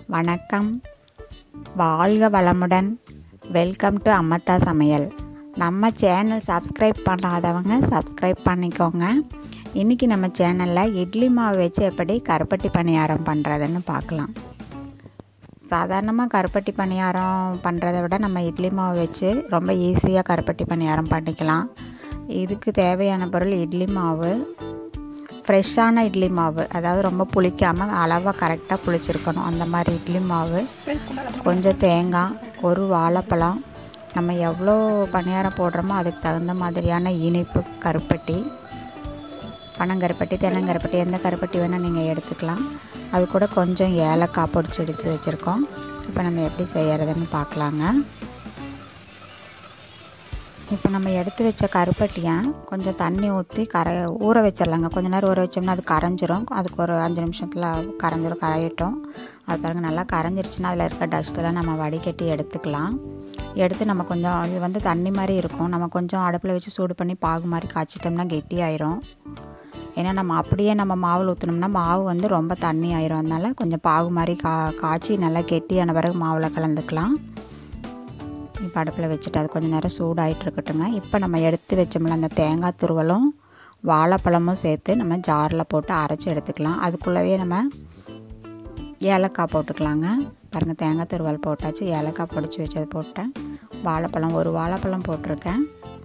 வணக்கம் வாழ்க வளமுடன் வெல்கம் டு அம்மத்தா சமையல் நம்ம சேனல் சப்ஸ்கிரைப் பண்ணாதவங்க சப்ஸ்கிரைப் பண்ணிக்கோங்க இன்றைக்கி நம்ம சேனலில் இட்லி மாவு வச்சு எப்படி கருப்பட்டி பணியாரம் பண்ணுறதுன்னு பார்க்கலாம் சாதாரணமாக கருப்பட்டி பணியாரம் பண்ணுறத விட நம்ம இட்லி மாவு வச்சு ரொம்ப ஈஸியாக கருப்பட்டி பணியாரம் பண்ணிக்கலாம் இதுக்கு தேவையான பொருள் இட்லி மாவு ஃப்ரெஷ்ஷான இட்லி மாவு அதாவது ரொம்ப புளிக்காமல் அளவாக கரெக்டாக புளிச்சிருக்கணும் அந்த மாதிரி இட்லி மாவு கொஞ்சம் தேங்காய் ஒரு வாழைப்பழம் நம்ம எவ்வளோ பணியாரம் போடுறோமோ அதுக்கு தகுந்த மாதிரியான இனிப்பு கருப்பட்டி பனங்கருப்பட்டி தென்னங்கருப்பட்டி எந்த கருப்பட்டி வேணால் நீங்கள் எடுத்துக்கலாம் அது கூட கொஞ்சம் ஏலக்காய் பொடிச்சு இடித்து வச்சுருக்கோம் இப்போ நம்ம எப்படி செய்கிறதுன்னு பார்க்கலாங்க இப்போ நம்ம எடுத்து வச்ச கருப்பட்டியை கொஞ்சம் தண்ணி ஊற்றி கரை ஊற வச்சிடலாங்க கொஞ்ச நேரம் ஊற வச்சோம்னா அது கரைஞ்சிரும் அதுக்கு ஒரு அஞ்சு நிமிஷத்தில் கரைஞ்சிரும் கரையட்டும் அது பாருங்க நல்லா கரைஞ்சிருச்சுன்னா அதில் இருக்க டஸ்ட்டெல்லாம் நம்ம வடிகட்டி எடுத்துக்கலாம் எடுத்து நம்ம கொஞ்சம் இது வந்து தண்ணி மாதிரி இருக்கும் நம்ம கொஞ்சம் அடுப்பில் வச்சு சூடு பண்ணி பாகு மாதிரி காய்ச்சிட்டோம்னா கெட்டியாயிரும் ஏன்னா நம்ம அப்படியே நம்ம மாவில் ஊற்றினோம்னா மாவு வந்து ரொம்ப தண்ணி ஆயிரும் அதனால கொஞ்சம் பாகு மாதிரி கா காய்ச்சி நல்லா கெட்டியான பிறகு மாவில் கலந்துக்கலாம் இப்போ அடுப்பில் வச்சுட்டு அது கொஞ்சம் நேரம் சூடாகிட்டு இருக்கட்டுங்க இப்போ நம்ம எடுத்து வச்சோம்ல அந்த தேங்காய் துருவலும் வாழைப்பழமும் சேர்த்து நம்ம ஜாரில் போட்டு அரைச்சி எடுத்துக்கலாம் அதுக்குள்ளவே நம்ம ஏலக்காய் போட்டுக்கலாங்க பாருங்கள் தேங்காய் துருவல் போட்டாச்சு ஏலக்காய் பொடிச்சு வச்சது போட்டேன் வாழைப்பழம் ஒரு வாழைப்பழம் போட்டிருக்கேன்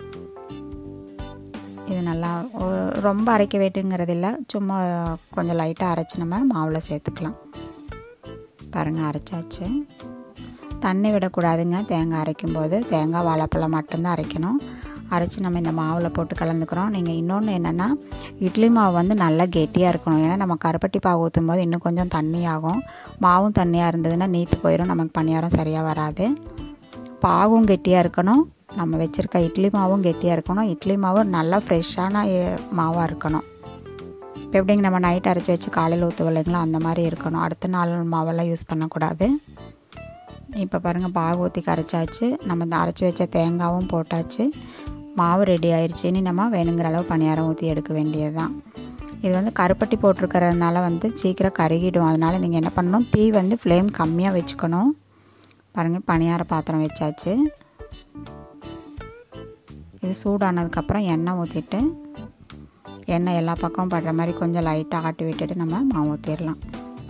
இது நல்லா ரொம்ப அரைக்க வேட்டுங்கிறது இல்லை சும்மா கொஞ்சம் லைட்டாக அரைச்சி நம்ம மாவில் சேர்த்துக்கலாம் பாருங்கள் அரைச்சாச்சு தண்ணி விடக்கூடாதுங்க தேங்காய் அரைக்கும் போது தேங்காய் வாழைப்பழம் மட்டும்தான் அரைக்கணும் அரைச்சி நம்ம இந்த மாவில் போட்டு கலந்துக்கிறோம் நீங்கள் இன்னொன்று என்னென்னா இட்லி மாவு வந்து நல்லா கெட்டியாக இருக்கணும் ஏன்னா நம்ம கருப்பட்டி பாவு ஊற்றும் போது இன்னும் கொஞ்சம் தண்ணி ஆகும் மாவும் தண்ணியாக இருந்ததுன்னா நீத்து போயிடும் நமக்கு பணியாரம் சரியாக வராது பாவும் கெட்டியாக இருக்கணும் நம்ம வச்சுருக்க இட்லி மாவும் கெட்டியாக இருக்கணும் இட்லி மாவும் நல்லா ஃப்ரெஷ்ஷான மாவாக இருக்கணும் இப்போ எப்படிங்க நம்ம நைட் அரைச்சி வச்சு காலையில் ஊற்றுவோம் இல்லைங்களா அந்த மாதிரி இருக்கணும் அடுத்த நாள் மாவெல்லாம் யூஸ் பண்ணக்கூடாது இப்போ பாருங்கள் பாகு ஊற்றி கரைச்சாச்சு நம்ம இந்த அரைச்சி வச்ச தேங்காவும் போட்டாச்சு மாவு ரெடி ஆயிடுச்சு இனி நம்ம வேணுங்கிற அளவு பணியாரம் ஊற்றி எடுக்க வேண்டியது தான் இது வந்து கருப்பட்டி போட்டிருக்கிறதுனால வந்து சீக்கிரம் கருகிடும் அதனால் நீங்கள் என்ன பண்ணணும் தீ வந்து ஃப்ளேம் கம்மியாக வச்சுக்கணும் பாருங்கள் பணியார பாத்திரம் வச்சாச்சு இது சூடானதுக்கப்புறம் எண்ணெய் ஊற்றிட்டு எண்ணெய் எல்லா பக்கமும் படுற மாதிரி கொஞ்சம் லைட்டாக ஆட்டி விட்டுட்டு நம்ம மாவு ஊற்றிடலாம்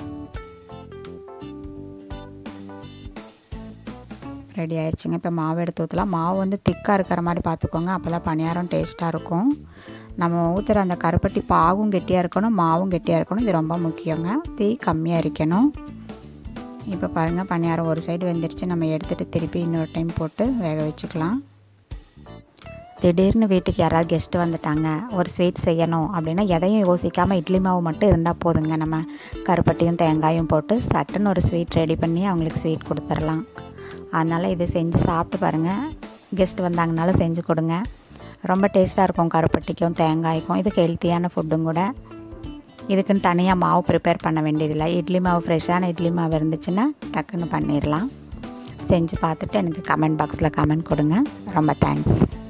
ரெடி ஆயிடுச்சுங்க இப்போ மாவு எடுத்து ஊற்றலாம் மாவு வந்து திக்காக இருக்கிற மாதிரி பார்த்துக்கோங்க அப்போ தான் பணியாரம் டேஸ்ட்டாக இருக்கும் நம்ம ஊற்றுற அந்த கருப்பட்டி பாகும் கெட்டியாக இருக்கணும் மாவும் கெட்டியாக இருக்கணும் இது ரொம்ப முக்கியங்க தீ கம்மியாக இருக்கணும் இப்போ பாருங்கள் பணியாரம் ஒரு சைடு வெந்துருச்சு நம்ம எடுத்துகிட்டு திருப்பி இன்னொரு டைம் போட்டு வேக வச்சுக்கலாம் திடீர்னு வீட்டுக்கு யாராவது கெஸ்ட்டு வந்துட்டாங்க ஒரு ஸ்வீட் செய்யணும் அப்படின்னா எதையும் யோசிக்காமல் இட்லி மாவு மட்டும் இருந்தால் போதுங்க நம்ம கருப்பட்டியும் தேங்காயும் போட்டு சட்டுன்னு ஒரு ஸ்வீட் ரெடி பண்ணி அவங்களுக்கு ஸ்வீட் கொடுத்துடலாம் அதனால் இது செஞ்சு சாப்பிட்டு பாருங்கள் கெஸ்ட் வந்தாங்கனாலும் செஞ்சு கொடுங்க ரொம்ப டேஸ்ட்டாக இருக்கும் கருப்பட்டிக்கும் தேங்காய்க்கும் இது ஹெல்த்தியான ஃபுட்டும் கூட இதுக்குன்னு தனியாக மாவு ப்ரிப்பேர் பண்ண வேண்டியதில்லை இட்லி மாவு ஃப்ரெஷ்ஷான இட்லி மாவு இருந்துச்சுன்னா டக்குன்னு பண்ணிடலாம் செஞ்சு பார்த்துட்டு எனக்கு கமெண்ட் பாக்ஸில் கமெண்ட் கொடுங்க ரொம்ப தேங்க்ஸ்